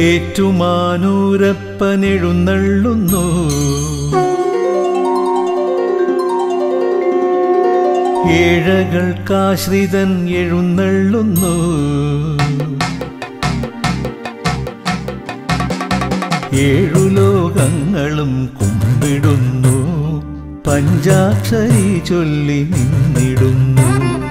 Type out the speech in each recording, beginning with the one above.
ഏറ്റുമാനൂരപ്പനെഴുന്നള്ളുന്നു ഏഴകൾക്കാശ്രിതൻ എഴുന്നള്ളുന്നു ഏഴു ലോകങ്ങളും കുമ്പിടുന്നു പഞ്ചാക്ഷരി ചൊല്ലി നിന്നിടുന്നു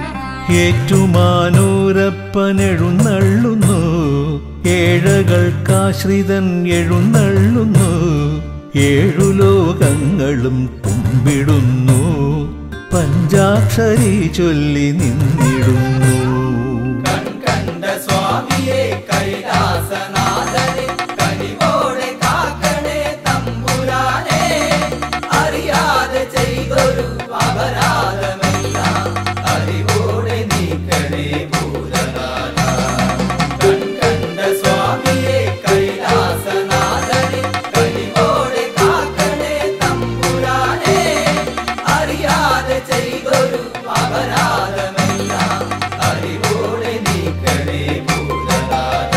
ഏറ്റുമാനൂരപ്പനെഴുന്നള്ളുന്നു ഏഴകൾക്കാശ്രിതൻ എഴുന്നള്ളുന്നു ഏഴു ലോകങ്ങളും കുമ്പിടുന്നു പഞ്ചാക്ഷരി ചൊല്ലി നിന്നിടുന്നു കണ്ട സ്വാമിയെ കൈലാസനാഥനെ കനിവോടെ കാക്കണേ തമ്പുരാനെ അറിയാതെ ചെയ്തൊരു അപരാധമെല്ലാം അറിവോടെ നീക്കണേ ഭൂതനാഥ കണ്ട സ്വാമിയെ കൈലാസനാഥനെ കനിവോടെ കാക്കണേ തമ്പുരാനെ അറിയാതെ ചെയ്തൊരു അപരാധമെല്ലാം അറിവോടെ നീക്കണേ ഭൂതനാഥ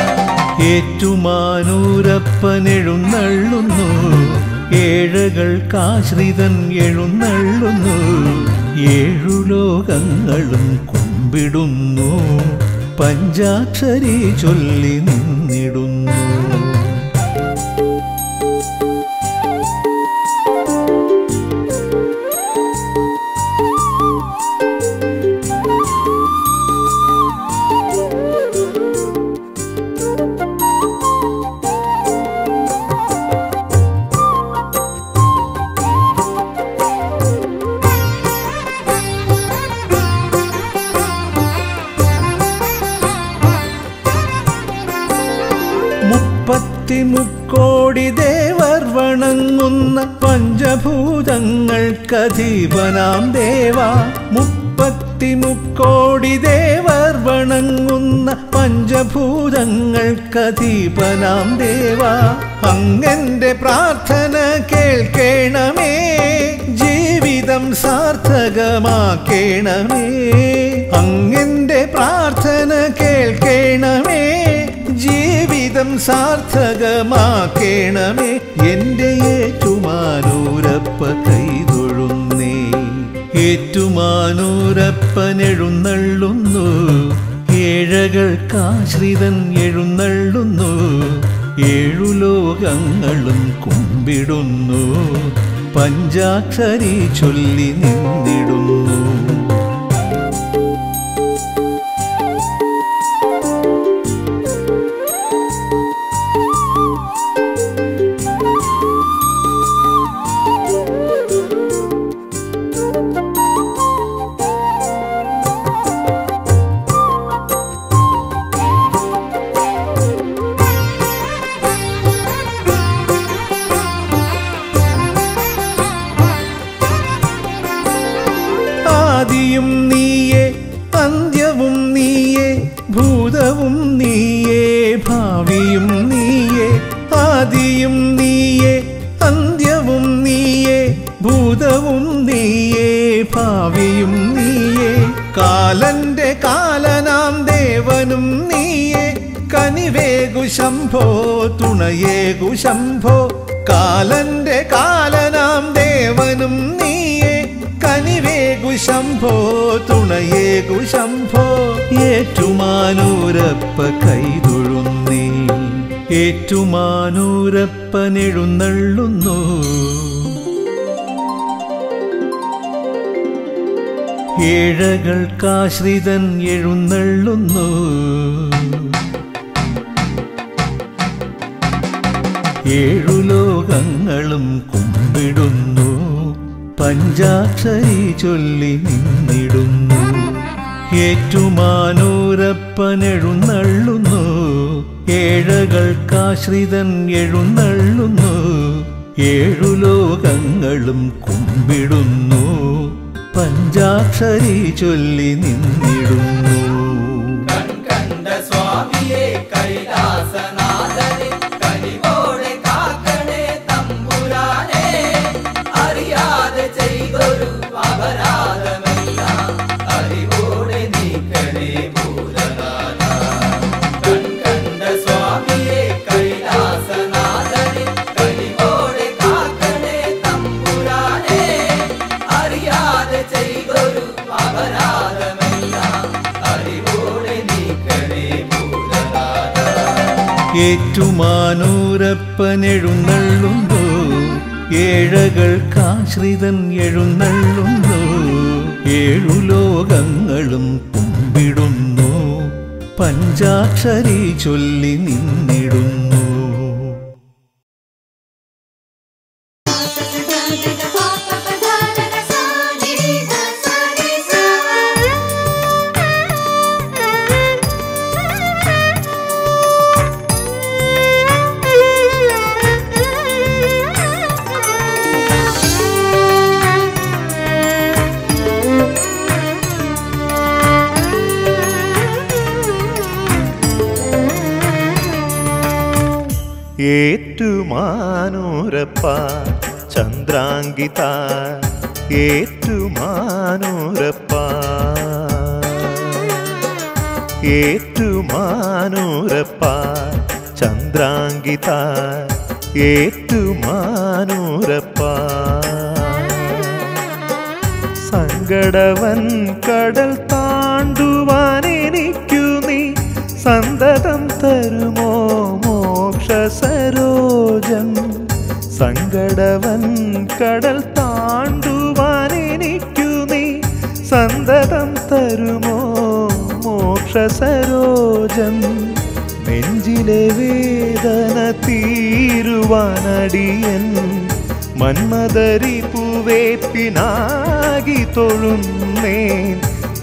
ഏറ്റുമാനൂരപ്പനെഴുന്നള്ളുന്നു ഏഴകൾക്കാശ്രിതൻ എഴുന്നള്ളുന്നു ഏഴു ലോകങ്ങളും കുമ്പിടുന്നു പഞ്ചാക്ഷരി ചൊല്ലി നിന്നിടുന്നു മുപ്പത്തിമുക്കോടി ദേവർ വണങ്ങുന്ന പഞ്ചഭൂതങ്ങൾക്കധീപനാം ദേവ മുപ്പത്തിമുക്കോടി ദേവർ വണങ്ങുന്ന പഞ്ചഭൂതങ്ങൾക്കധീപനാം ദേവ അങ്ങന്റെ പ്രാർത്ഥന കേൾക്കേണമേ ജീവിതം സാർത്ഥകമാക്കേണമേ അങ്ങന്റെ പ്രാർത്ഥന കേൾക്കേണമേ ജീവിതം സാർത്ഥകമാക്കേണമേ എൻ്റെ ഏറ്റുമാനൂരപ്പ കൈതൊഴുന്നേ ഏറ്റുമാനൂരപ്പനെഴുന്നള്ളുന്നു ഏഴകൾക്കാശ്രിതൻ എഴുന്നള്ളുന്നു ഏഴു ലോകങ്ങളും കുമ്പിടുന്നു പഞ്ചാക്ഷരി ചൊല്ലി നിന്നിടുന്നു ആദിയും നീയേ അന്ത്യവും നീയേ ഭൂതവും നീയേ ഭാവിയും നീയേ ആദിയും നീയേ അന്ത്യവും നീയേ ഭൂതവും നീയേ ഭാവിയും നീയേ കാലന്റെ കാലനാം ദേവനും നീയേ കനിവേകു ശംഭോ തുണയേകു ശംഭോ കാലന്റെ കാലനാം ദേവനും നീയേ കനിവേകു ശംഭോ തുണയേകു ശംഭോ ഏറ്റുമാനൂരപ്പ കൈതൊഴുന്നേ ഏറ്റുമാനൂരപ്പനെഴുന്നള്ളുന്നു ഏഴകൾക്കാശ്രിതൻ എഴുന്നള്ളുന്നു ഏഴു ലോകങ്ങളും കുമ്പിടുന്നു പഞ്ചാക്ഷരി ചൊല്ലി നിന്നിടുന്നു ഏറ്റുമാനൂരപ്പനെഴുന്നള്ളുന്നു ഏഴകൾക്കാശ്രിതൻ എഴുന്നള്ളുന്നു ഏഴു ലോകങ്ങളും കുമ്പിടുന്നു പഞ്ചാക്ഷരി ചൊല്ലി നിന്നിടുന്നു കണ്ട സ്വാമിയെ കൈലാസനാഥനെ കനിവോടെ കാക്കണേ തമ്പുരാനെ അറിയാതെ ചെയ്തൊരു അപരാധമെല്ലാം അറിവോടെ നീക്കണേ ഭൂതനാഥ കണ്ട സ്വാമിയെ ഏറ്റുമാനൂരപ്പനെഴുന്നള്ളുന്നു ഏഴകൾക്കാശ്രിതൻ എഴുന്നള്ളുന്നു ഏഴു ലോകങ്ങളും കുമ്പിടുന്നു പഞ്ചാക്ഷരി ചൊല്ലി നിന്നിടുന്നു ഏറ്റുമാനൂരപ്പ ചന്ദ്രാങ്കിത ഏറ്റുമാനൂരപ്പ ഏറ്റുമാനൂരപ്പ ചന്ദ്രാങ്കിത ഏറ്റുമാനൂരപ്പ സങ്കടവൻ കടൽ താണ്ടുവാൻ എനിക്കു നീ സന്തതം തരുമോ മോക്ഷ സരോജം സങ്കടവൻ കടൽ താണ്ടുവാൻ എനിക്കു നീ സന്തതം തരുമോ മോക്ഷ സരോജം നെഞ്ചിലെ വേദന തീരുവാനടിയൻ മന്മദരി പൂവേപ്പിനാകി തൊഴുന്നേൻ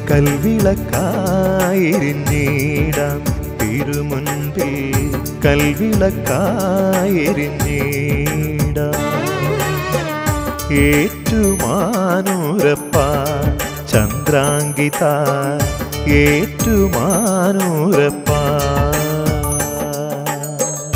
കൽവിളക്കായിരിഞ്ഞിടാം തിരുമുൻപിൽ കൽവിളക്കായിരിഞ്ഞിടാം ഏറ്റുമാനൂരപ്പ ചന്ദ്രാങ്കിത ഏറ്റുമാനൂരപ്പ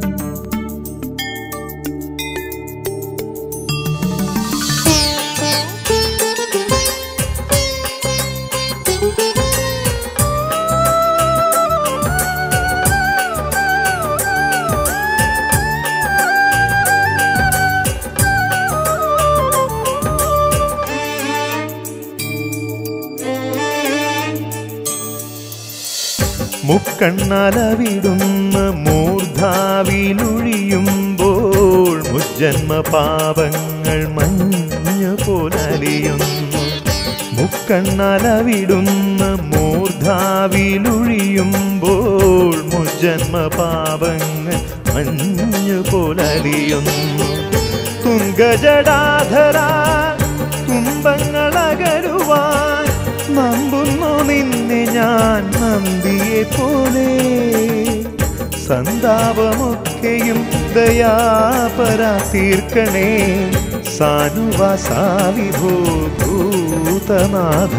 മുക്കണ്ണലവിടുന്ന മൂർധാവിലൊഴിയുമ്പോൾ മുജ്ജന്മ പാപങ്ങൾ മഞ്ഞു പോലലിയുന്നു മുക്കണ്ണലവിടുന്ന മൂർധാവിലൊഴിയുമ്പോൾ മുജ്ജന്മ പാപങ്ങൾ മഞ്ഞു പോലലിയുന്നു തുങ്കജടാധര തുമ്പങ്ങളകരുവാൻ നമ്പുന്നു നിന്നെ ഞാൻ നന്ദിയെ പോലെ സന്താപമൊക്കെയും ദയാപര തീർക്കണേ സാനുവാസാവിഭൂ ഭൂതനാഥ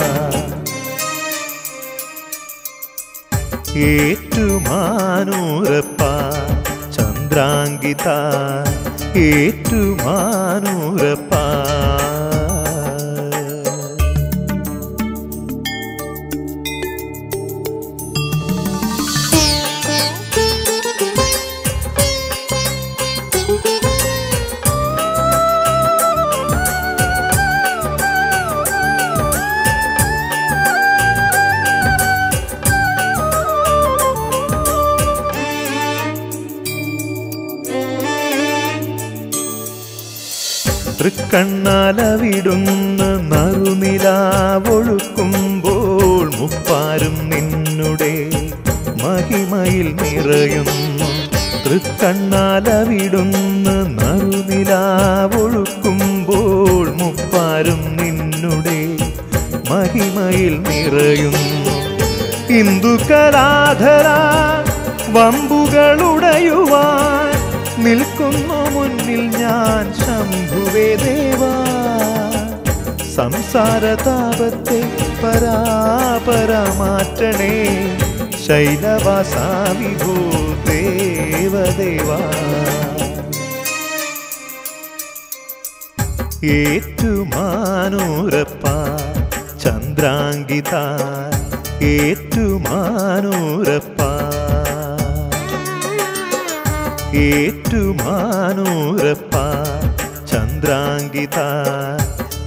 ഏറ്റുമാനൂരപ്പ ചന്ദ്രാങ്കിത ഏറ്റുമാനൂരപ്പ തൃക്കണ്ണാലവിടുന്ന നറുനിലാവൊഴുക്കുമ്പോൾ മുപ്പാരും നിന്നുടെ മഹിമയിൽ നിറയുന്നു തൃക്കണ്ണാലവിടുന്ന നറുനിലാവൊഴുക്കുമ്പോൾ മുപ്പാരും നിന്നുടെ മഹിമയിൽ നിറയുന്നു ഹിന്ദുക്കലാധര വമ്പുകളുടയുവാൻ നിൽക്കുന്നു മുന്നിൽ ഞാൻ ശംഭുവേ ദേവാ സംസാരതാപത്തെ പരാപരമാറ്റണേ ശൈലവാസാവിഭൂ ദേവദേവാ ഏറ്റുമാനൂരപ്പ ചന്ദ്രാങ്കിത ഏറ്റുമാനൂരപ്പ ഏറ്റുമാനൂരപ്പ ചന്ദ്രാങ്കിത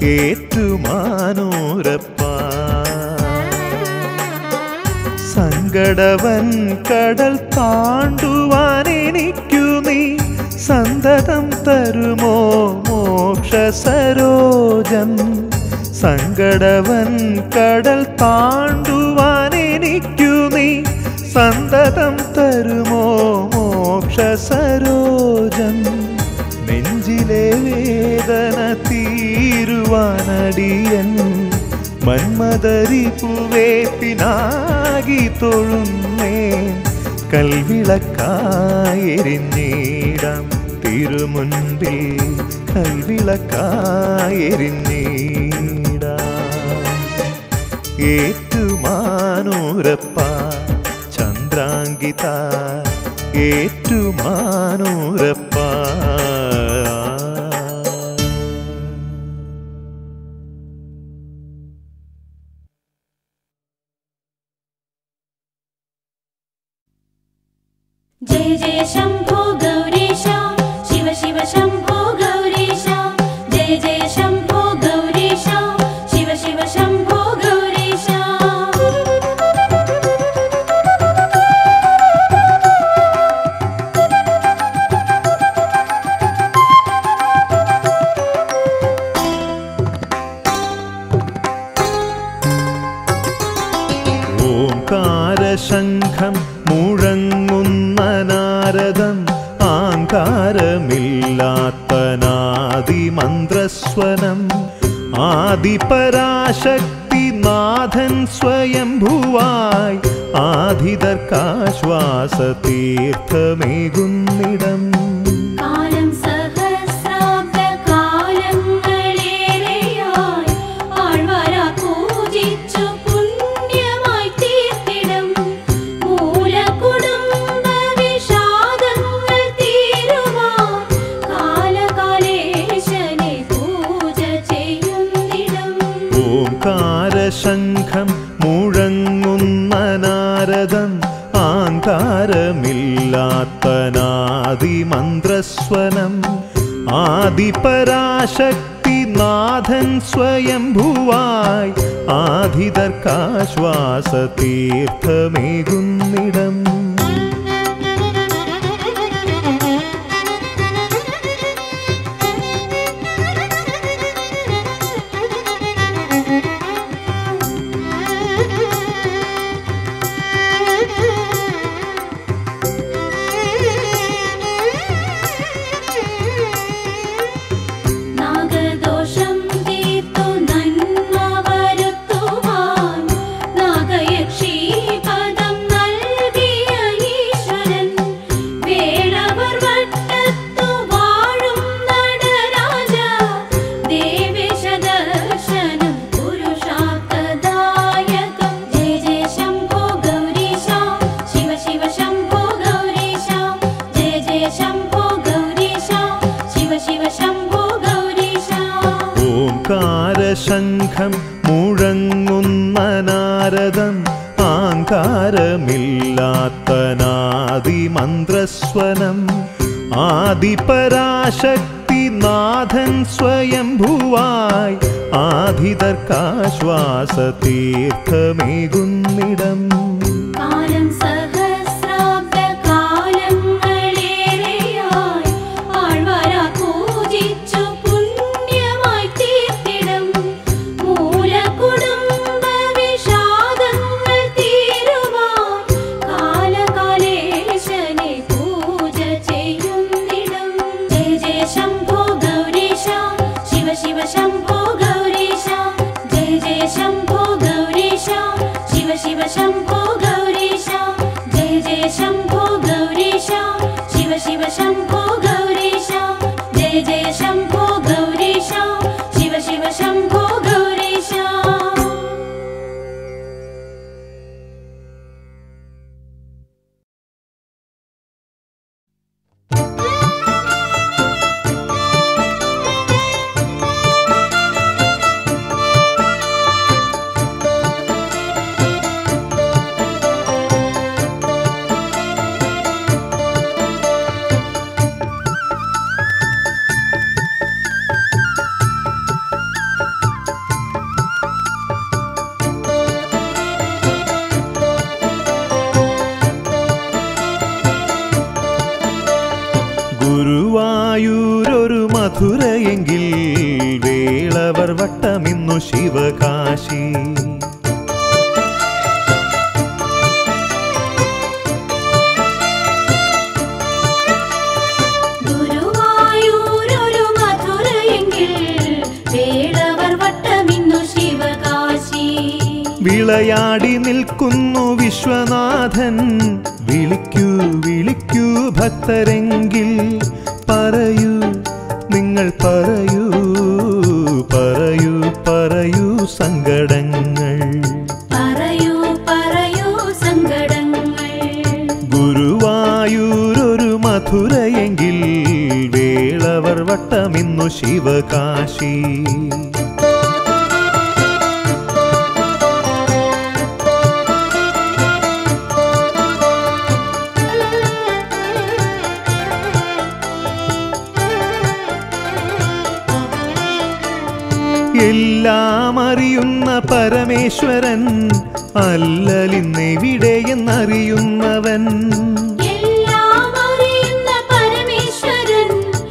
ഏറ്റുമാനൂരപ്പ സങ്കട സങ്കടവൻ കടൽ താണ്ടുവാൻ എനിക്കു നീ സന്തതം തരുമോ മോക്ഷ സരോജം സങ്കടവൻ കടൽ താണ്ടുവാൻ എനിക്കു നീ സന്തതം തരുമോ മോക്ഷ സരോജം നെഞ്ചിലെ വേദന തീരുവാനടിയൻ മന്മദരിപ്പുവേ പിനാകി തൊഴുന്നേ കൽവിളക്കായെരിഞ്ഞിടാം തിരുമുൻപിൽ കൽവിളക്കായെരിഞ്ഞിടാം ഏറ്റുമാനൂരപ്പ ചന്ദ്രാങ്കിത ഏറ്റുമാനൂരപ്പ जय जय शम्भो गौरीश शिव शिव शम्भो गौरीश जय जय शम्भो गौरीश शिव शिव शम्भो गौरीश ഓംകാരശംഖം മുഴങ്ങുന്ന നാരദം ആങ്കാരമില്ലാത്തനാദിമന്ത്രസ്വനം ആദിപരാശക്തി നാഥൻ സ്വയംഭുവായി ആധിതർക്കാശ്വാസതീർത്ഥമേകുന്നിടം കാലം സഹസ്രാബ്ദകാലങ്ങളേറെയായി ആഴ്വര പൂജിച്ചു പുണ്യമായി തീർത്തിടും മൂലകുടുംബ വിഷാദങ്ങൾ തീരുവാൻ കാലകാലേശനെ പൂജ ചെയ്യുന്നിടും ഓംകാരശംഖം മുഴങ്ങുന്ന നാരദം ആങ്കാരമില്ലാത്തനാദിമന്ത്രസ്വനം ആദിപരാശക്തി നാഥൻ സ്വയംഭുവായി ആധിതർക്കാശ്വാസതീർത്ഥമേകുന്നിടം നാഗദോഷം തീർത്തു നന്മ വരുത്തുവാൻ നാഗയക്ഷി പദം നൽകിയ ഈശ്വരൻ വേളവർ വട്ടത്തു വാഴും നടരാജ ദേവേശ ദർശനം പുരുഷാർത്ഥദായകം ജയ ജയ ശംഭോ ഗൗരീശ ശിവ ശിവ ശംഭോ ഗൗരീശ ജയ ജയ ശംഭോ ഗൗരീശ ശിവ ശിവ ശംഭോ ഗൗരീശ ഓംകാരശംഖം മുഴങ്ങുന്ന നാരദം ആങ്കാരമില്ലാത്തനാദിമന്ത്രസ്വനം ആദിപരാശക്തി നാഥൻ സ്വയംഭുവായി ആധിതർക്കാശ്വാസതീർത്ഥമേകുന്നിടം കാലം സഹസ്രാബ്ദകാലങ്ങളേറെയായി ആഴ്വര പൂജിച്ചു പുണ്യമായി തീർത്തിടും മൂലകുടുംബ വിഷാദങ്ങൾ തീരുവാൻ കാലകാലേശനെ പൂജ ചെയ്യുന്നിടും ജയ ജയ ശംഭോ ഗൗരീശ ശിവ ശിവ ശംഭോ ഗൗരീശ ജയ ജയ ശംഭോ ഗൗരീശ ശിവ ശിവ ശംഭോ ഗൗരീശ ജയ വട്ടമിന്നു ശിവകാശി ഗുരുവായൂരൊരു മധുരയെങ്കിൽ വേളവർ വട്ടമിന്നു ശിവകാശി വിളയാടി നിൽക്കുന്നു വിശ്വനാഥൻ വിളിക്കൂ വിളിക്കൂ ഭക്തരെങ്കിൽ പറയൂ നിങ്ങൾ പറയൂ പറയൂ പറയൂ സങ്കടങ്ങൾ പറയൂ പറയൂ സങ്കടങ്ങൾ ഗുരുവായൂരൊരു മധുരയെങ്കിൽ വേളവർ വട്ടമിന്നു ശിവകാശി എല്ലാം അറിയുന്ന പരമേശ്വരൻ അല്ലലിന്നെവിടെയെന്നറിയുന്നവൻ എല്ലാം അറിയുന്ന പരമേശ്വരൻ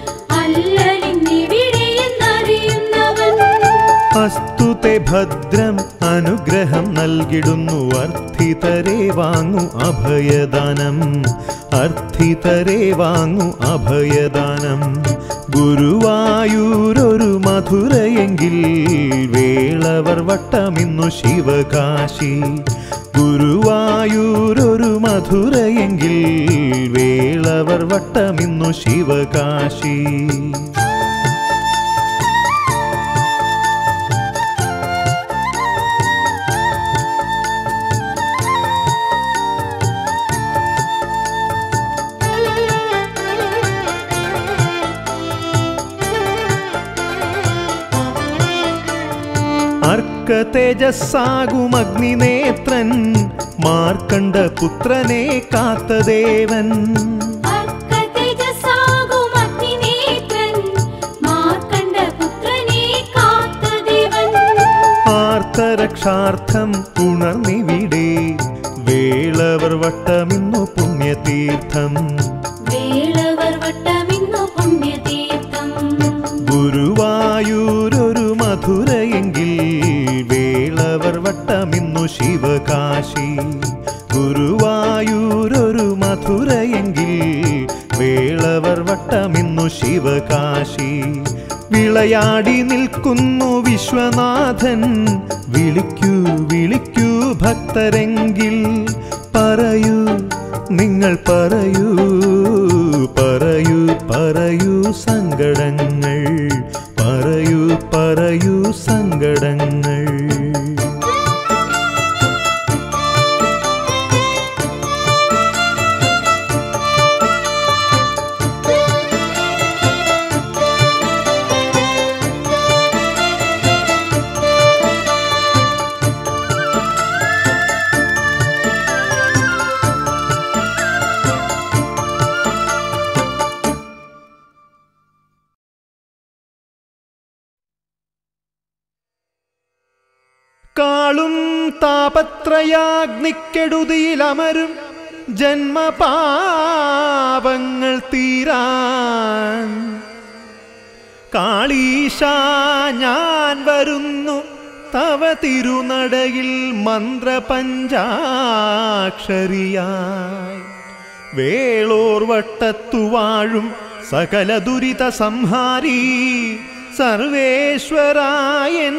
അല്ലലിന്നിവിടെയെന്നറിയുന്നവൻ അസ്തുതെ ഭദ്രം അനുഗ്രഹം നൽകിടുന്നു അർത്ഥിതരെ വാങ്ങു അഭയദാനം അർത്ഥിതരെ വാങ്ങു അഭയദാനം ഗുരുവായൂരൊരു മധുരയെങ്കിൽ വേളവർ വട്ടമിന്നു ശിവകാശി ഗുരുവായൂരൊരു മധുരയെങ്കിൽ വേളവർ വട്ടമിന്നു ശിവകാശി അർക്ക തേജസ്സാകും അഗ്നിനേത്രൻ മാർക്കണ്ഡ പുത്രനെ കാത്തദേവൻ അർക്കതേജസ്സാകും അഗ്നിനേത്രൻ മാർക്കണ്ഡപുത്രനെ കാത്തദേവൻ ആർത്തരക്ഷാർത്ഥം ഉണർന്നിവിടെ വേളവർ വട്ടമിന്നു പുണ്യതീർത്ഥം വേളവർ വട്ടമിന്നു പുണ്യതീർത്ഥം ഗുരുവായൂരൊരു മധുരയെങ്കിൽ വേളവർ വട്ടമിന്നു ശിവകാശി ഗുരുവായൂരൊരു മധുരയെങ്കിൽ വേളവർ വട്ടമിന്നു ശിവകാശി വിളയാടി നിൽക്കുന്നു വിശ്വനാഥൻ വിളിക്കൂ വിളിക്കൂ ഭക്തരെങ്കിൽ പറയൂ നിങ്ങൾ പറയൂ പറയൂ പറയൂ സങ്കടങ്ങൾ പറയൂ പറയൂ സങ്കടങ്ങൾ കാളും താപത്രയാഗ്നിക്കെടുതിയിലമരും ജന്മപാപങ്ങൾ തീരാൻ കാളീശ ഞാൻ വരുന്നു തവ തിരുനടയിൽ മന്ത്രപഞ്ചാക്ഷരിയായി വേളോർ വട്ടത്തുവാഴും സകല ദുരിത സംഹാരി സർവേശ്വരായൻ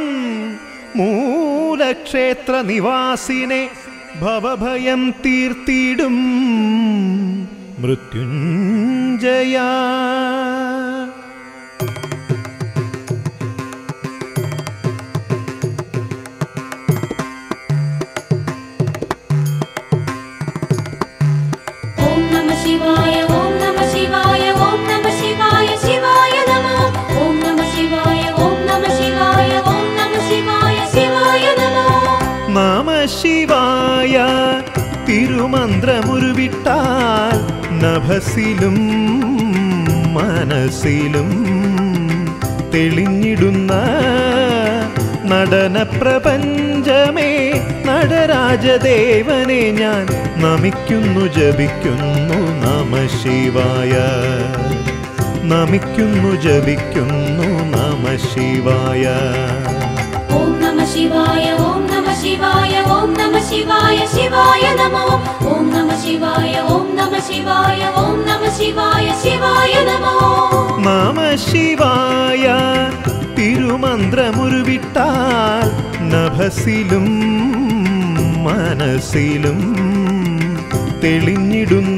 മൂലക്ഷേത്ര നിവാസിനെ ഭവഭയം തീർത്തിടും മൃത്യുഞ്ജയ ഓം നമ ശിവായ ഓം നമ ശിവായ ഓം നമ ശിവായ ശിവായ നമോ ഓം നമ ശിവായ ഓം നമ ശിവായ ഓം നമ ശിവായ ശിവായ നമോ നമ ശിവായ തിരുമന്ത്രമുരുവിട്ടാൽ നഭസിലും മനസ്സിലും തെളിഞ്ഞിടുന്ന നടന പ്രപഞ്ചമേ നടരാജദേവനെ ഞാൻ നമിക്കുന്നു ജപിക്കുന്നു നമ ശിവായ നമിക്കുന്നു ജപിക്കുന്നു നമ നമ ശിവായ ഓം നമ ശിവായ ഓം നമ ശിവായ ഓം നമ ശിവായ ശിവായ നമോ ഓം നമ ശിവായ ഓം നമ ശിവായ ഓം നമ ശിവായ ശിവായ നമോ നമ ശിവായ തിരുമന്ത്രമുരുവിട്ടാൽ നഭസിലും മനസ്സിലും തെളിഞ്ഞിടുന്ന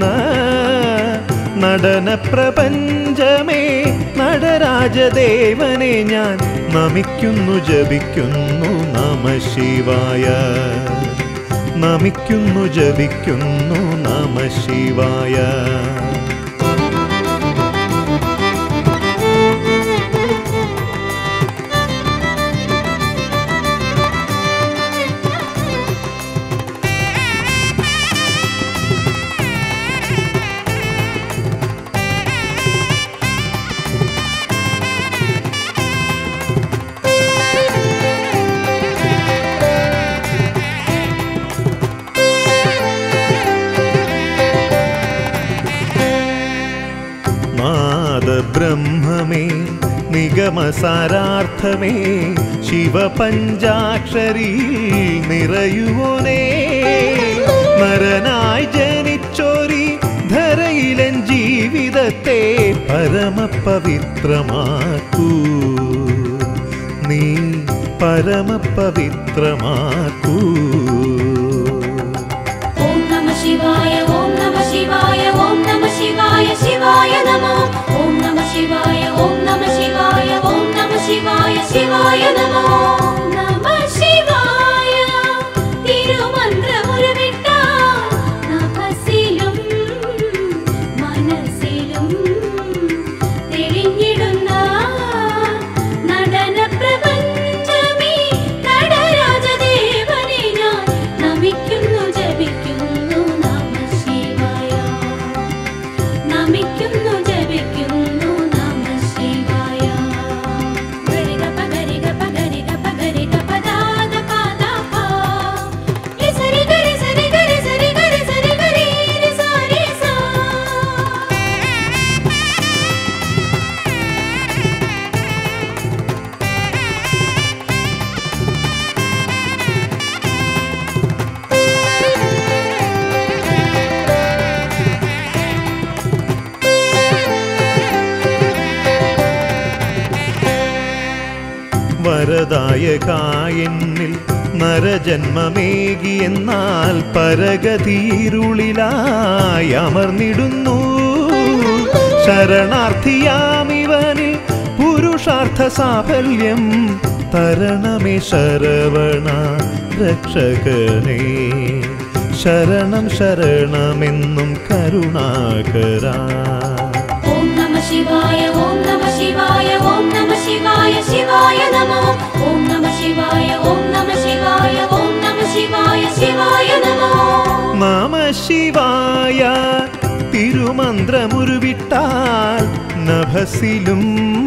നടന പ്രപഞ്ചമേ നടരാജദേവനെ ഞാൻ നമിക്കുന്നു ജപിക്കുന്നു നമ ശിവായ നമിക്കുന്നു ജപിക്കുന്നു നമ ശിവായ നാദബ്രഹ്മമേ നിഗമസാരാർത്ഥമേ ശിവപഞ്ചാക്ഷരി നിറയുവോനേ നരനായി ജനിച്ചോരി ധരയിലൻ ജീവിതത്തെ പരമപവിത്രമാക്കൂ നീ പരമപവിത്രമാക്കൂ ഓം നമ ശിവായ ഓം നമ ശിവായ ഓം നമ ശിവായ ശിവായ നമോ ഓം നമ ശിവായ ഓം നമ ശിവായ ഓം നമ ശിവായ ശിവായ നമോ നമ ശിവായ തിരുമന്ത്രമുരുവിട്ടാൽ നഭസിലും മനസ്സിലും തെളിഞ്ഞിടുന്ന നടന പ്രപഞ്ചമേ നടരാജദേവനെ ഞാൻ നമിക്കുന്നു ജപിക്കുന്നു നമ ശിവായ നമിക്കുന്നു ജപിക്കുന്നു നമ ശിവായ ഗരിഗ പഗരിഗ പഗരിഗ പഗരിഗ പദാദ പാദാ പാ രി സരി ഗരി സരി ഗരി സരി ഗരി സരി ഗരി രി സാരി സാ വരദായകായെന്നിൽ നരജന്മമേകിയെന്നാൽ പരഗതിയിരുളിലായി അമർന്നിടുന്നു ശരണാർത്ഥിയാമിവനിൽ പുരുഷാർത്ഥ സാഫല്യം തരണമേ ശരവണ രക്ഷകനേ ശരണം ശരണമെന്നും കരുണാകരാ ഓം നമ ശിവായ ഓം നമ ശിവായ ഓം നമ ശിവായ ശിവായ നമോ ഓം നമ ശിവായ ഓം നമ ശിവായ ഓം നമ ശിവായ ശിവായ നമോ നമ ശിവായ തിരുമന്ത്രമുരുവിട്ടാൽ നഭസിലും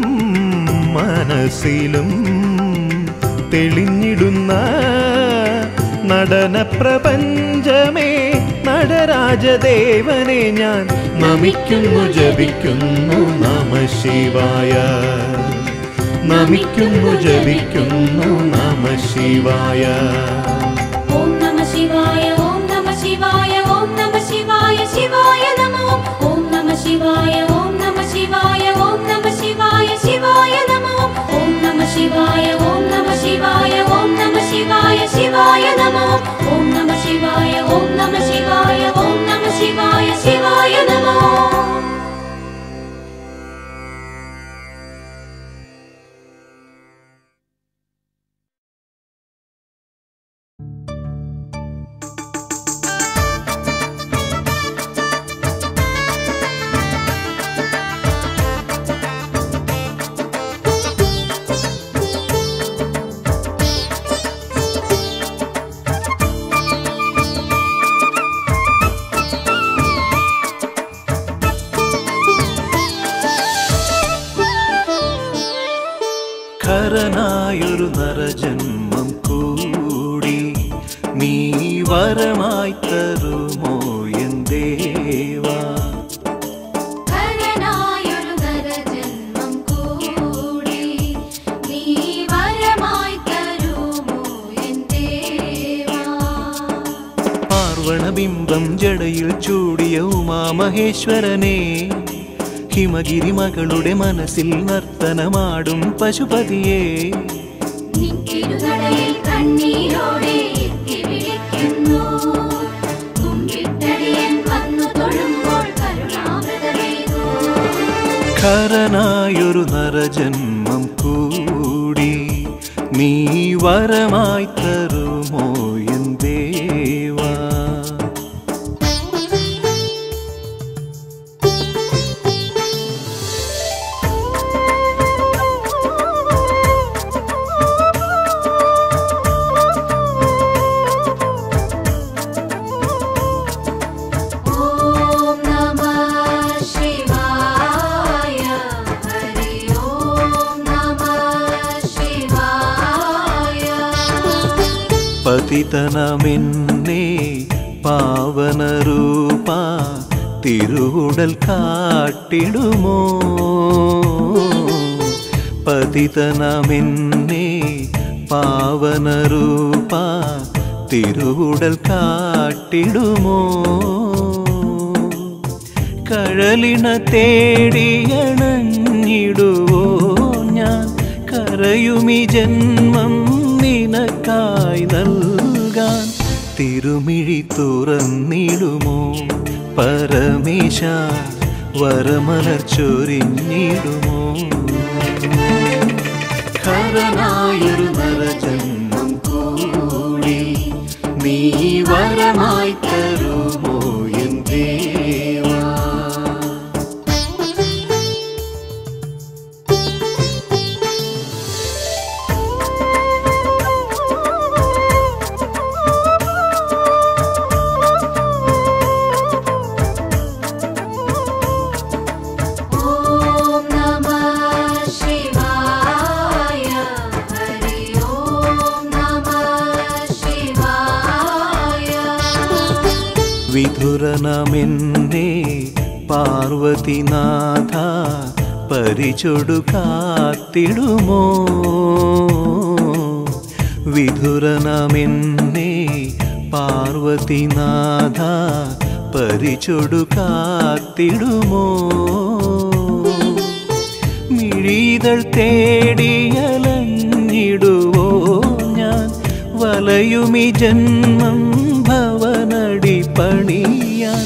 മനസ്സിലും തെളിഞ്ഞിടുന്ന നടന പ്രപഞ്ചമേ നടരാജദേവനെ ഞാൻ നമിക്കുന്നു ജപിക്കുന്നു നമ ശിവായ നമിക്കുന്നു ജപിക്കുന്നു നമ ശിവായ ഓം നമ ശിവായ ഓം നമ ശിവായ ഓം നമ ശിവായ ശിവായ നമോ ഓം നമ ശിവായ ഓം നമ ശിവായ ഓം നമ ശിവായ ശിവായ നമോ ഓം നമ ശിവായ ഓം നമ ശിവായ ഓം നമ ശിവായ ശിവായ നമോ ഓം നമ ശിവായ ഓം നമ ശിവായ ഓം നമ ശിവായ ശിവായ നമോ ഖരനായൊരു നരജന്മം കൂടി നീ വരമായി തരുമോ എൻ ദേവാ ഹരനായൊരു നരജന്മം കൂടി പാർവണബിംബം ജടയിൽ ചൂടിയ ഉമാമഹേശ്വരനെ ഹിമഗിരി മകളുടെ മനസ്സിൽ നർത്തനമാടും പശുപതിയെ നിൻ തിരുനടയിൽ കണ്ണീരോടെ എത്തി വിളിക്കുന്നു കുമ്പിട്ടടിയൻ വന്നു തൊഴുമ്പോൾ കരുണാമൃതമേകൂ ഖരനായൊരു നരജന്മം കൂടി നീ വരമായി തരുമോ എൻ ദേവാ ഓം നമഃ ശിവായ ഹരി ഓം നമഃ ശിവായ പതിതനമെന്നെ പാവനരൂപ തിരുവുടൽ കാട്ടിടുമോ പതിതനമെന്നെ പാവനരൂപ തിരുവുടൽ കാട്ടിടുമോ കഴലിണ തേടിയണഞ്ഞിടുവോ ഞാൻ കരയുമി ജന്മം നിനക്കായി നൽകാൻ തിരുമിഴി തുറന്നിടുമോ പരമേശ വരമലർ ചൊരിഞ്ഞിടുമോ ഖരനായൊരു നരജന്മം കൂടി നീ വരമായി തരുമോ എൻ ദേവാ ഓം നമഃ ശിവായ ഹരി ഓം നമഃ ശിവായ വിധുരനമെന്നെ പാർവതിനാഥ പരിചൊടു കാത്തിടുമോ വിധുരനമെന്നെ പാർവതിനാഥ പരിചൊടു കാത്തിടുമോ മിഴീതൾ തേടിയലഞ്ഞിടുവോ ഞാൻ വലയുമി ജന്മം ഭവനടി പണിയാൻ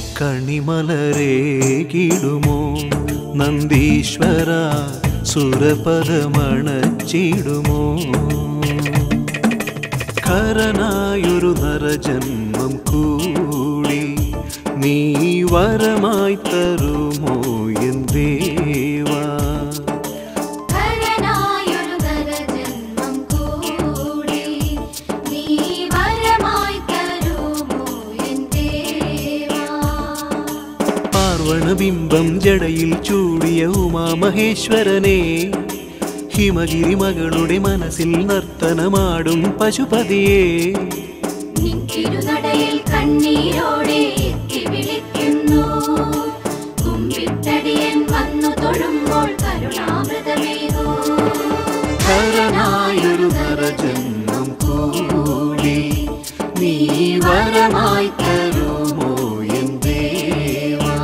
കണിമലരേകിടുമോ നന്ദീശ്വര സുരപദമണച്ചിടുമോ ഖരനായൊരു നരജന്മം കൂടി നീ വരമായി തരുമോ എൻ ദേവാ ഹരനായൊരു നരജന്മം കൂടി നീ വരമായി തരുമോ എൻ ദേവാ പാർവണബിംബം ജടയിൽ ചൂടിയ ഉമാമഹേശ്വരനെ ഹിമഗിരി മകളുടെ മനസ്സിൽ നർത്തനമാടും പശുപതിയെ നിൻ തിരുനടയിൽ കണ്ണീരോടെ എത്തി വിളിക്കുന്നു കുമ്പിട്ടടിയൻ വന്നു തൊഴുമ്പോൾ കരുണാമൃതമേകൂ ഖരനായൊരു നരജന്മം കൂടി നീ വരമായി തരുമോ എൻ ദേവാ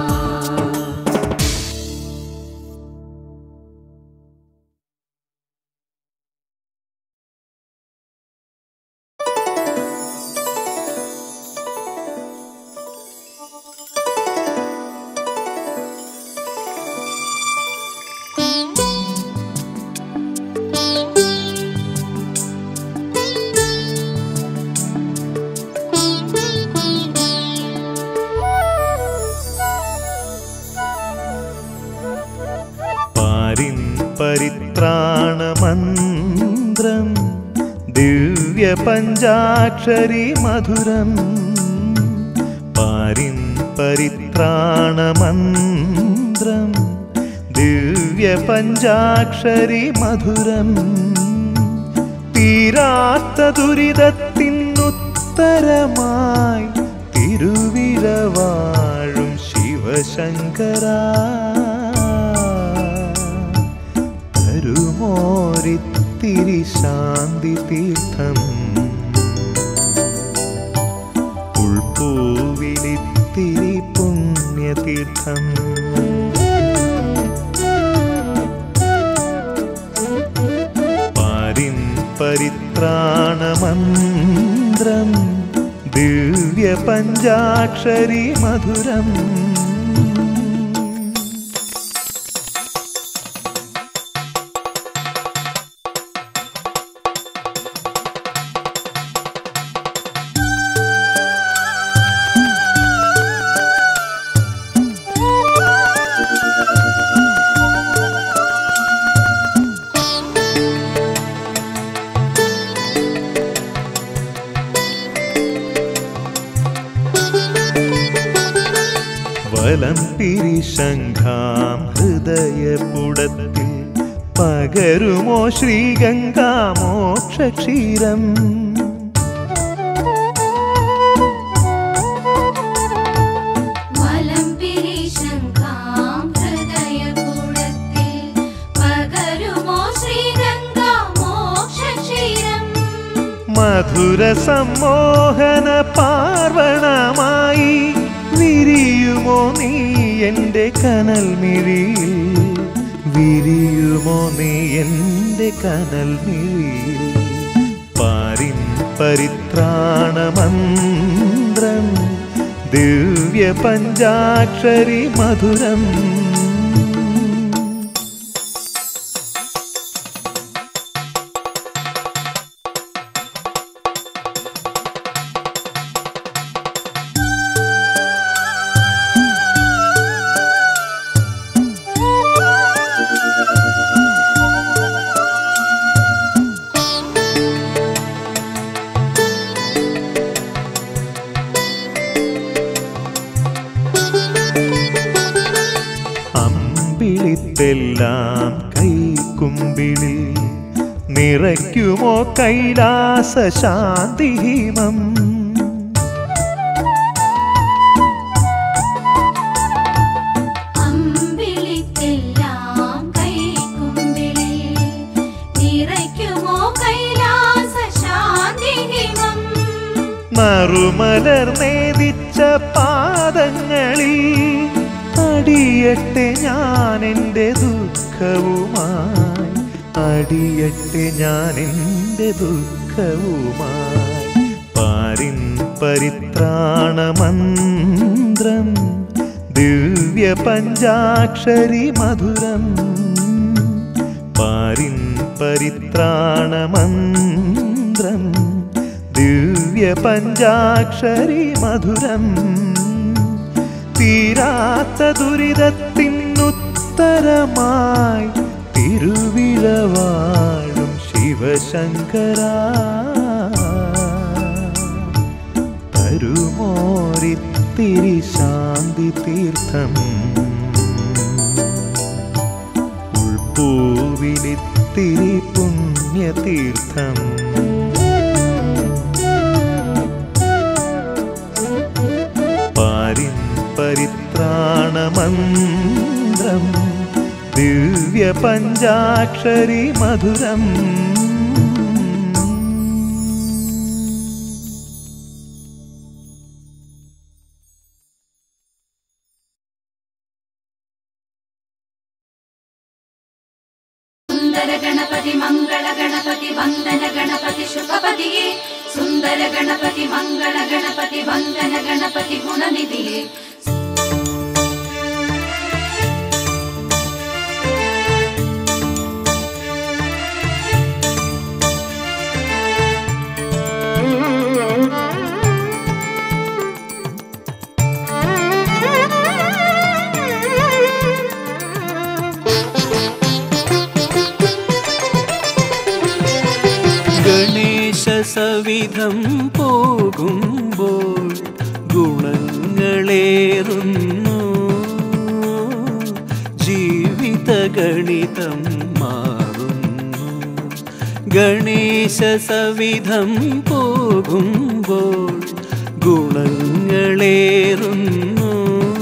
പാരിൻ പരിത്രാണമന്ത്രം ദിവ്യ പഞ്ചാക്ഷരി മധുരം പാരിൻ പരിത്രാണമന്ത്രം ദിവ്യ പഞ്ചാക്ഷരി മധുരം തീരാത്ത ദുരിതത്തിനുത്തരമായി തിരുവിഴവാഴും ശിവശങ്കര തരുമോരിത്തിരി ശാന്തി തീർത്ഥം ഉൾപ്പൂവിനുള്ളിൽ പൂവിലിത്തിരി പുണ്യതീർത്ഥം പാരിൻ പരിത്രാണമന്ത്രം ദിവ്യ പഞ്ചാക്ഷരി മധുരം വലം പിരിശങ്കാം ഹൃദയപുടത്തിൽ പകരുമോ ശ്രീഗംഗാമോക്ഷക്ഷീരം വലം പിരിശങ്കാം ഹൃദയകൂടത്തിൽ പകരുമോ ശ്രീഗംഗാ മോക്ഷക്ഷീരം മധുര സമ്മോഹന പാർവണമായി വിരിയുമോ നീ എൻ്റെ കനൽ മിഴിയിൽ വിരിയുമോ നീ എൻ്റെ കനൽ മിഴിയിൽ പാരിൻ പരിത്രാണമന്ത്രം ദിവ്യ പഞ്ചാക്ഷരി മധുരം അമ്പിളിത്തെല്ലാം കൈക്കുമ്പിളിൽ നിറയ്ക്കുമോ കൈലാസ ശാന്തിഹിമം അമ്പിളിത്തെല്ലാം കൈക്കുമ്പിളിൽ നിറയ്ക്കുമോ കൈലാസ ശാന്തിഹിമം നറുമലർ നേദിച്ച പാദങ്ങളിൽ അടിയട്ടെ ഞാൻ എൻ്റെ ദുഃഖവുമായി അടിയട്ടെ ഞാൻ എൻ്റെ ദുഃഖവുമായി പാരിൻ പരിത്രാണമന്ത്രം ദിവ്യ പഞ്ചാക്ഷരി മധുരം പാരിൻ പരിത്രാണമന്ത്രം ദിവ്യ പഞ്ചാക്ഷരി മധുരം തീരാത്ത ദുരിതത്തിനുത്തരമായി തിരുവിഴവാഴും ശിവശങ്കര തരുമോരിത്തിരി ശാന്തി തീർത്ഥം ഉൾപ്പൂവിലിത്തിരി പുണ്യതീർത്ഥം പാരിൻ പരിത്രാണമന്ത്രം ദിവ്യ പഞ്ചാക്ഷരി മധുരം സുന്ദര ഗണപതി മംഗള ഗണപതി വന്ദന ഗണപതി ശുഭപതിയെ സുന്ദര ഗണപതി മംഗള ഗണപതി വന്ദന ഗണപതി ഗുണനിധിയെ ഗണേശ സവിധം പോകുമ്പോൾ ഗുണങ്ങളേറുന്നു ജീവിത ഗണിതം മാറുന്നു ഗണേശ സവിധം പോകുമ്പോൾ ഗുണങ്ങളേറുന്നു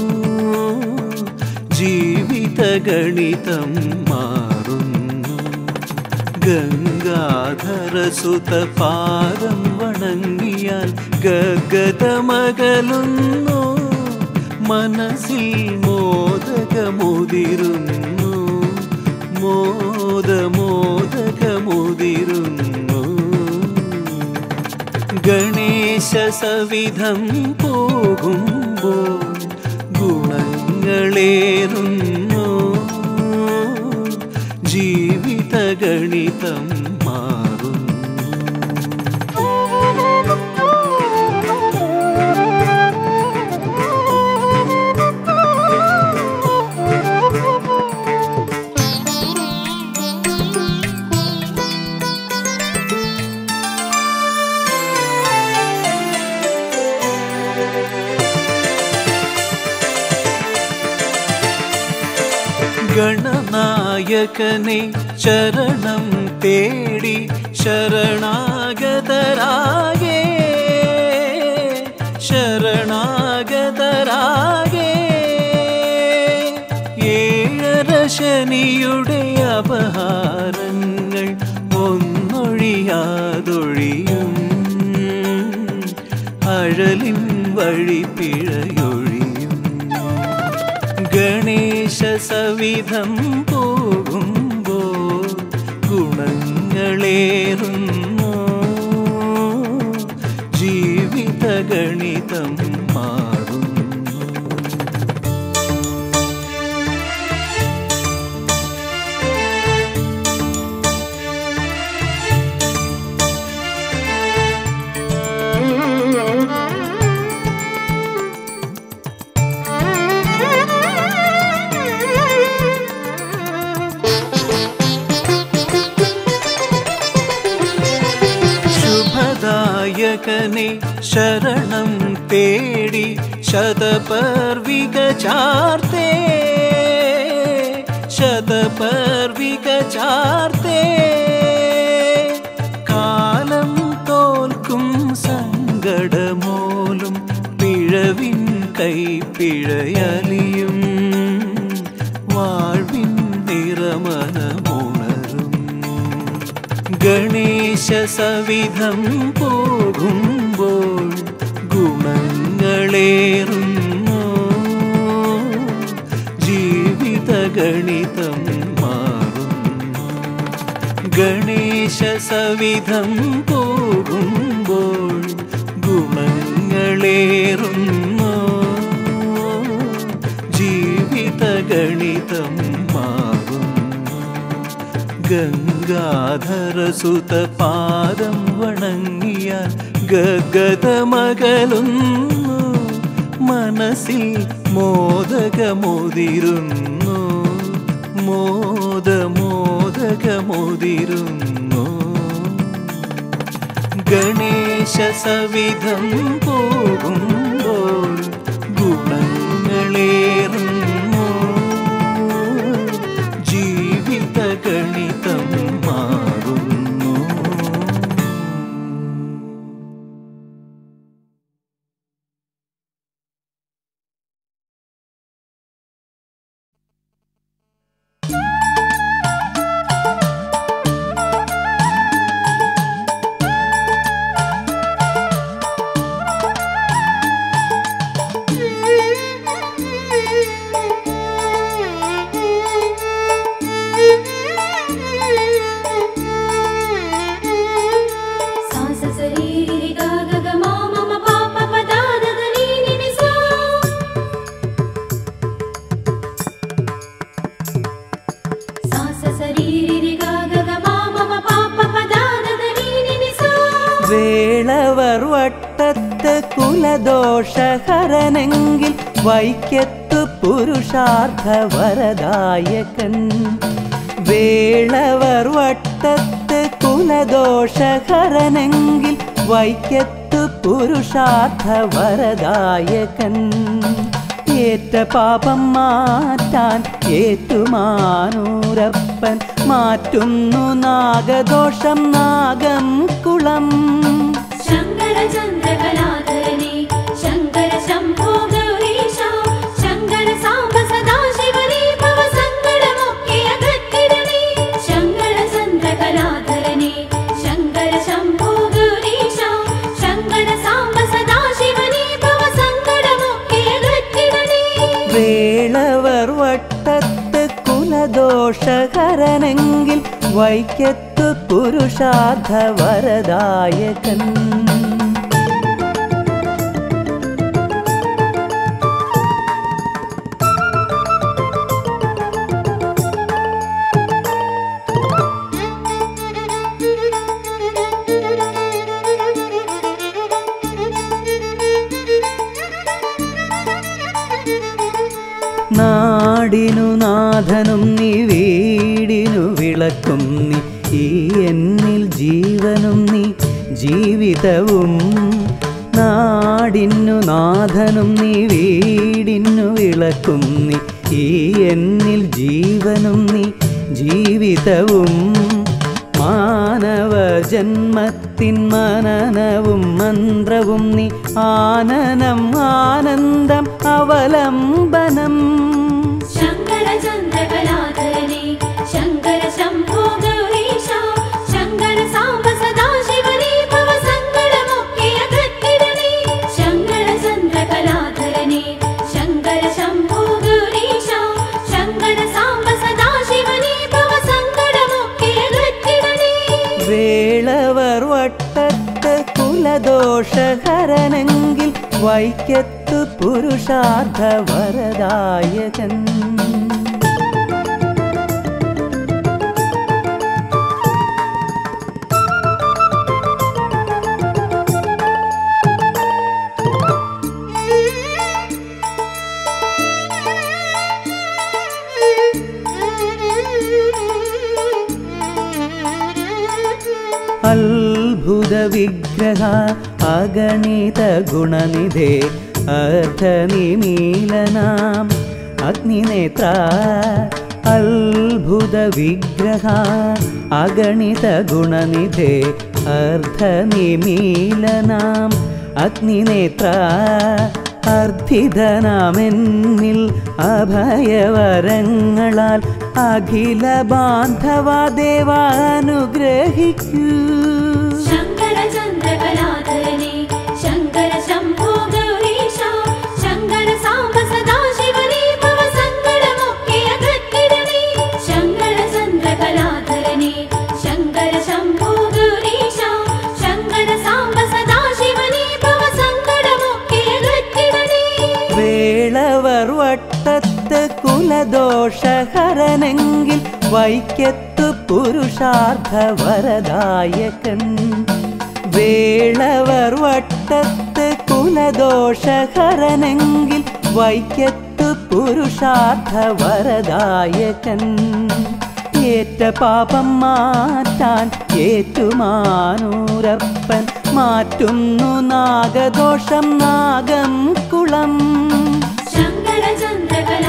ജീവിത ഗണിതം മാറുന്നു ഗംഗാധര സുത പാദം വണങ്ങി വണങ്ങിയാൽ ഗഗതമകലുന്നു മനസ്സിൽ മോദകമുതിരുന്നു മോദമോദകമുതിരുന്നു ഗണേശ സവിധം പോകുമ്പോൾ ഗുണങ്ങളേറുന്നു ജീവിത ഗണിതം മാറുന്നു ഗണനായകനെ ശരണം തേടി ശരണാഗതരാകേ ശരണാഗതരാകേ ഏഴര ശനിയുടെ അപഹാരങ്ങൾ ഒന്നൊഴിയാതൊഴിയും അഴലിൻ വഴി പിഴയൊഴിയും ഗണേശ സവിധം പോകുമ്പോൾ ഗുണങ്ങളേറുന്നു ജീവിത ഗണിതം മാറുന്നു ശുഭദായകനെ ശരണം തേടി ശതപർവിക ചാർത്തേ ശതപർവിക ചാർത്തേ കാലം തോൽക്കും സങ്കടമോലും പിഴവിൻ കൈപ്പിഴയലിയും വാഴ്വിൻ നിറമനമുണരും ഗണേശ സവിധം പോകുമ്പോൾ ഗുണങ്ങളേറുന്നു ജീവിത ഗണിതം മാറുന്നു ഗണേശ സവിധം പോകുമ്പോൾ ഗുണങ്ങളേറുന്നു ജീവിത ഗണിതം മാറുന്നു ഗംഗാധരസുത പാദം വണങ്ങിയാൽ ഗഗതമകലുന്നു മനസ്സിൽ മോദകമുതിരുന്നു മോദമോദകമുതിരുന്നു ഗണേശ സവിധം പോകുമ്പോൾ ഗുണങ്ങളേറുന്നു ജീവിത ഗണിതം മാറുന്നു सा स स री रि रि ग ग ग म म म प प प द द द नि नि नि सा सा स स री रि रि ग ग ग म म म प प प द द द नि नि नि सा വേളവർ വട്ടത്ത് കുലദോഷഹരനെങ്കിൽ വൈക്കത്ത് പുരുഷാർത്ഥ വരദായകൻ വേളവർ വട്ടത്ത് കുലദോഷഹരനെങ്കിൽ വൈക്കത്ത് പുരുഷാർത്ഥ വരദായകൻ ഏറ്റ പാപം മാറ്റാൻ ഏറ്റുമാനൂരപ്പൻ മാറ്റുന്നു നാഗദോഷം നാഗം കുളം ശങ്കര ചന്ദ്രകലാധരനെ ശങ്കര ശംഭോ ഗൗരീശ ശങ്കര സാംബ സദാശിവനെ ഭവ സങ്കടമൊക്കെ അകറ്റിടണേ ശങ്കര ചന്ദ്രകലാധരനെ ശങ്കര ശംഭോ ഗൗരീശ ശങ്കര വൈക്കത്തു പുരുഷാർത്ഥ വരദായകൻ നാടിനു നാഥനും നീ വീടിനു വിളക്കും നീ ഈ എന്നിൽ ജീവനും നീ ജീവിതവും നാടിനു നാഥനും നീി വീടിനു വിളക്കും നീ ഈ എന്നിൽ ജീവനും നീ ജീവിതവും മാനവ ജന്മത്തിൻ മനനവും മന്ത്രവും നീ ആനനം ആനന്ദം അവലംബനം ശങ്കര ചന്ദ്രകലാധരനെ ശങ്കര ശംഭോ ഗൗരീശ ശങ്കര സാംബ സദാശിവനെ ഭവ സങ്കടമൊക്കെ അകറ്റിടണേ ശങ്കര ചന്ദ്രകലാധരനെ ശങ്കര ശംഭോ ഗൗരീശ ശങ്കര സാംബ സദാശിവനെ ഭവ സങ്കടമൊക്കെ അകറ്റിടണേ വേളവർ വട്ടത്ത് കുലദോഷഹരനെങ്കിൽ വൈക്കത്തു പുരുഷാർത്ഥ വരദായകൻ അത്ഭുത വിഗ്രഹ അഗണിത ഗുണനിധേ അർദ്ധനിമീലനാം അഗ്നിനേത്ര അത്ഭുത വിഗ്രഹ അഗണിത ഗുണനിധേ അർദ്ധനിമീലനാം അഗ്നിനേത്ര അർദ്ധിതനാമെന്നിൽ അഭയവരങ്ങളാൽ അഖില ബാന്ധവ ദേവാനുഗ്രഹിക്കൂ ശങ്കര ചന്ദ്രകലാധരനെ ശങ്കര ശംഭോ ഗൗരീശ ശങ്കര സാംബ സദാശിവനെ ഭവ സങ്കടമൊക്കെ അകറ്റിടണേ ശങ്കര ചന്ദ്രകലാധരനെ ശങ്കര ശംഭോ ഗൗരീശ ശങ്കര സാംബ സദാശിവനെ ഭവ സങ്കടമൊക്കെ അകറ്റിടണേ വേളവർ വട്ടത്ത് കുലദോഷഹരനെങ്കിൽ വൈക്കത്തു പുരുഷാർത്ഥ വരദായകൻ വേളവർ വട്ടത്ത് കുലദോഷഹരനെങ്കിൽ വൈക്കത്തു പുരുഷാർത്ഥ വരദായകൻ ഏറ്റ പാപം മാറ്റാൻ ഏറ്റുമാനൂരപ്പൻ മാറ്റുന്നു നാഗദോഷം നാഗം കുളം ശങ്കര ചന്ദ്രകലാധരനെ